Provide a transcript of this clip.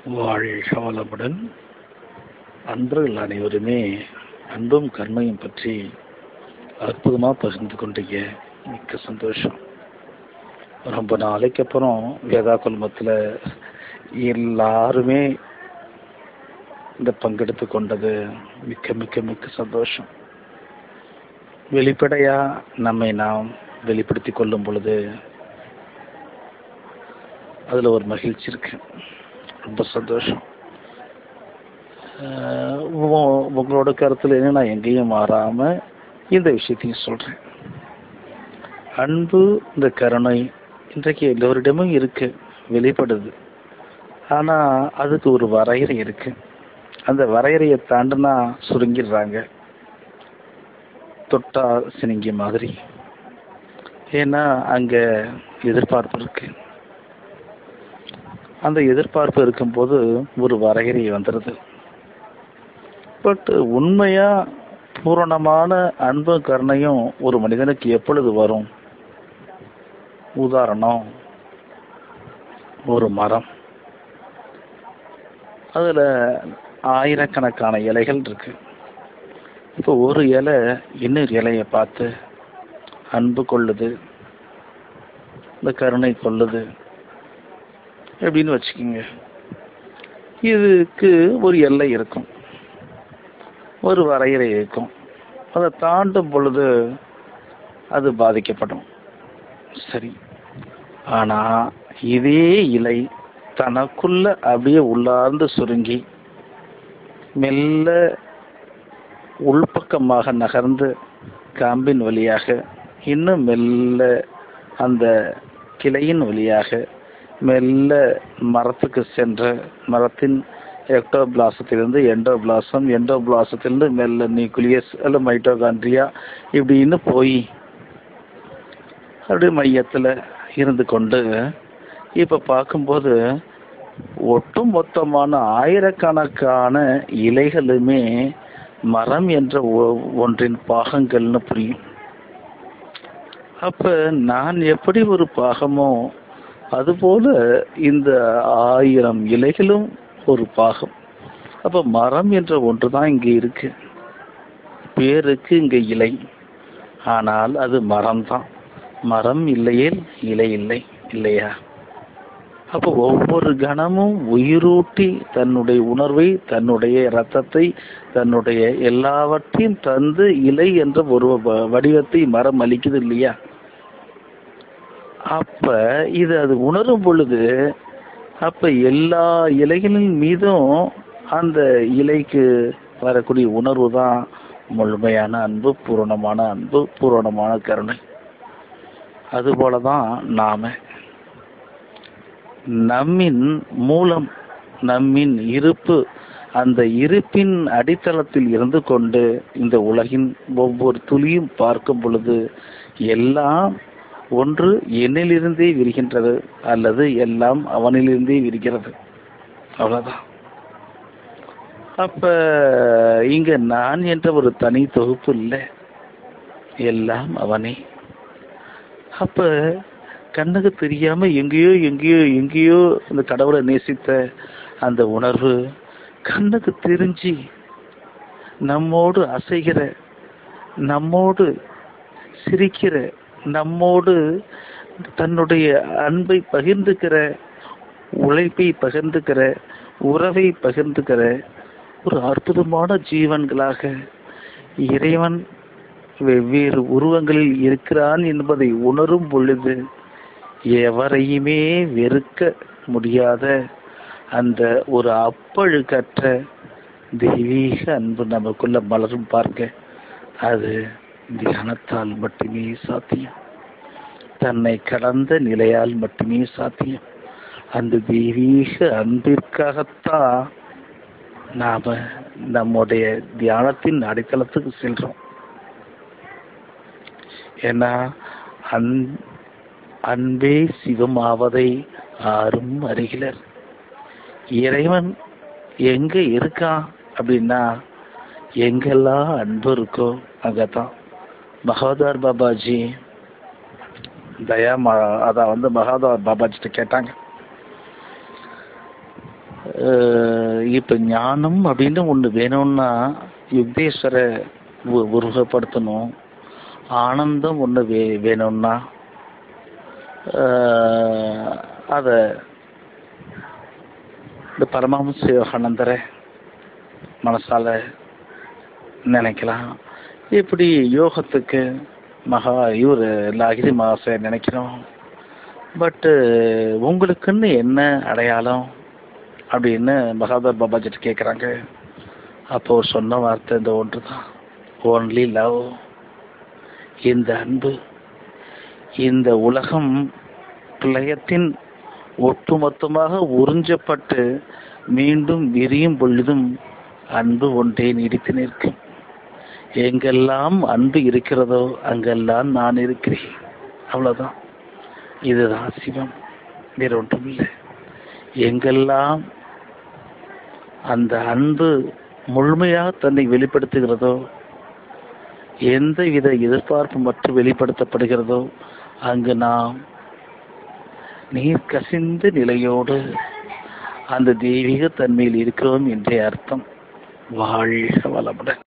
வாழ்க வளமுடன் அன்பர்கள் அனைவருமே அன்பும் கருணையும் பற்றி அற்புதமாக பகிர்ந்து கொண்டீங்க மிக்க சந்தோஷம் ரொம்ப நாளைக்கு அப்புறம் வேதா குழுமத்தில் எல்லாருமே இந்த பங்கெடுத்து கொண்டது மிக்க மிக்க மிக்க சந்தோஷம் வெளிப்படையா நம்மை நாம் வெளிப்படுத்தி கொள்ளும் பொழுது அதுல ஒரு மகிழ்ச்சி இருக்கு ரொம்ப சந்தோஷம் ஆஹ் உ- உங்களோட கருத்துல என்ன நான் எங்கேயும் மாறாம இந்த விஷயத்தையும் சொல்றேன் அன்பு இந்த கருணை இன்றைக்கு எல்லோரிடமும் இருக்கு வெளிப்படுது ஆனா அதுக்கு ஒரு வரையறை இருக்கு அந்த வரையறையை தாண்டுனா சுருங்கிடுறாங்க தொட்டா சினிங்கி மாதிரி ஏன்னா அங்க எதிர்பார்ப்பு இருக்கு அந்த எதிர்பார்ப்பு இருக்கும்போது ஒரு வரையறை வந்துடுது பட் உண்மையா பூரணமான அன்பு கருணையும் ஒரு மனிதனுக்கு எப்பொழுது வரும் உதாரணம் ஒரு மரம் அதுல ஆயிரக்கணக்கான இலைகள் இருக்கு இப்போ ஒரு இலை இன்னொரு இலையை பார்த்து அன்பு கொள்ளுது இந்த கருணை கொள்ளுது எப்படின்னு வச்சுக்கோங்க இதுக்கு ஒரு எல்லை இருக்கும் ஒரு வரையறை இருக்கும் அதை தாண்டும் பொழுது அது பாதிக்கப்படும் சரி ஆனா இதே இலை தனக்குள்ள அப்படியே உள்ளார்ந்து சுருங்கி மெல்ல உள்பக்கமாக நகர்ந்து காம்பின் வழியாக இன்னும் மெல்ல அந்த கிளையின் வழியாக மெல்ல மரத்துக்கு சென்ற மரத்தின் எக்டோபிளாசத்திலிருந்து எண்டோபிளாசம் எண்டோபிளாசத்திலிருந்து மெல்ல நியூக்ளியஸ் அல்ல மைட்டோகாண்ட்ரியா இப்படின்னு போய் அப்படியே மையத்துல இருந்து கொண்டு இப்ப பார்க்கும்போது ஒட்டும் மொத்தமான ஆயிரக்கணக்கான இலைகளுமே மரம் என்ற ஒ- ஒன்றின் பாகங்கள்னு புரியும் அப்ப நான் எப்படி ஒரு பாகமோ அதுபோல இந்த ஆயிரம் இலைகளும் ஒரு பாகம் அப்ப மரம் என்ற ஒன்றுதான் இங்க இருக்கு பேருக்கு இங்க இலை ஆனால் அது மரம்தான் மரம் இல்லையேல் இலை இல்லை இல்லையா அப்போ ஒவ்வொரு கணமும் உயிரூட்டி தன்னுடைய உணர்வை தன்னுடைய ரத்தத்தை தன்னுடைய எல்லாவற்றையும் தந்து இலை என்ற ஒரு வ- வடிவத்தை மரம் அளிக்குது இல்லையா அப்ப இது அது உணரும் பொழுது அப்ப எல்லா இலைகளின் மீதும் அந்த இலைக்கு வரக்கூடிய உணர்வு தான் முழுமையான அன்பு பூரணமான அன்பு பூரணமான கருணை அதுபோலதான் நாம நம்மின் மூலம் நம்மின் இருப்பு அந்த இருப்பின் அடித்தளத்தில் இருந்து கொண்டு இந்த உலகின் ஒவ்வொரு துளியும் பார்க்கும் பொழுது எல்லாம் ஒன்று என்னிலிருந்தே விரிகின்றது அல்லது எல்லாம் அவனிலிருந்தே விரிகிறது அவ்வளவுதான் அப்ப இங்க நான் என்ற ஒரு தனி தொகுப்பு இல்லை எல்லாம் அவனே அப்ப கண்ணுக்கு தெரியாம எங்கேயோ எங்கேயோ எங்கேயோ அந்த கடவுளை நேசித்த அந்த உணர்வு கண்ணுக்கு தெரிஞ்சு நம்மோடு அசைகிற நம்மோடு சிரிக்கிற நம்மோடு தன்னுடைய அன்பை பகிர்ந்துக்கிற உழைப்பை பகிர்ந்துக்கிற உறவை பகிர்ந்துக்கிற ஒரு அற்புதமான ஜீவன்களாக இறைவன் வெவ்வேறு உருவங்களில் இருக்கிறான் என்பதை உணரும் பொழுது எவரையுமே வெறுக்க முடியாத அந்த ஒரு அப்பழுக்கற்ற தெய்வீக அன்பு நமக்குள்ள மலரும் பார்க்க அது தியானத்தால் மட்டுமே சாத்தியம் தன்னை கடந்த நிலையால் மட்டுமே சாத்தியம் அந்த தெய்வீக அன்பிற்காகத்தான் நாம நம்முடைய தியானத்தின் அடித்தளத்துக்கு செல்றோம் ஏன்னா அன் அன்பே சிவமாவதை யாரும் அறிகிலர் இறைவன் எங்க இருக்கான் அப்படின்னா எங்கெல்லாம் அன்பு இருக்கோ அங்கதான் மகோதர் பாபாஜி தயா ம- அதான் வந்து மகாதா பாபாஜிட்ட கேட்டாங்க அஹ் இப்ப ஞானம் அப்படின்னு ஒண்ணு வேணும்னா யுக்தேஸ்வர உ- உருவப்படுத்தணும் ஆனந்தம் ஒண்ணு வே வேணும்னா அஹ் அத இந்த பரமஹம்ச யோகானந்தரை மனசால நினைக்கலாம் இப்படி யோகத்துக்கு மகா இவர் லாகிரி மாச நினைக்கிறோம் பட்டு உங்களுக்குன்னு என்ன அடையாளம் அப்படின்னு மகாதர் பாபாஜிட்டு கேட்குறாங்க அப்போ அவர் சொன்ன வார்த்தை இந்த ஒன்று தான் ஓன்லி லவ் இந்த அன்பு இந்த உலகம் பிரளயத்தின் ஒட்டுமொத்தமாக உறிஞ்சப்பட்டு மீண்டும் விரியும் பொழுதும் அன்பு ஒன்றே நீடித்து நிற்கும் எங்கெல்லாம் அன்பு இருக்கிறதோ அங்கெல்லாம் நான் இருக்கிறேன் அவ்வளவுதான் இதுதான் சிவம் வேற ஒன்றும் இல்லை எங்கெல்லாம் அந்த அன்பு முழுமையாக தன்னை வெளிப்படுத்துகிறதோ எந்த வித எதிர்பார்ப்பு மட்டும் வெளிப்படுத்தப்படுகிறதோ அங்கு நாம் நீர் கசிந்த நிலையோடு அந்த தெய்வீக தன்மையில் இருக்கிறோம் என்றே அர்த்தம் வாழ்க வளமுடன்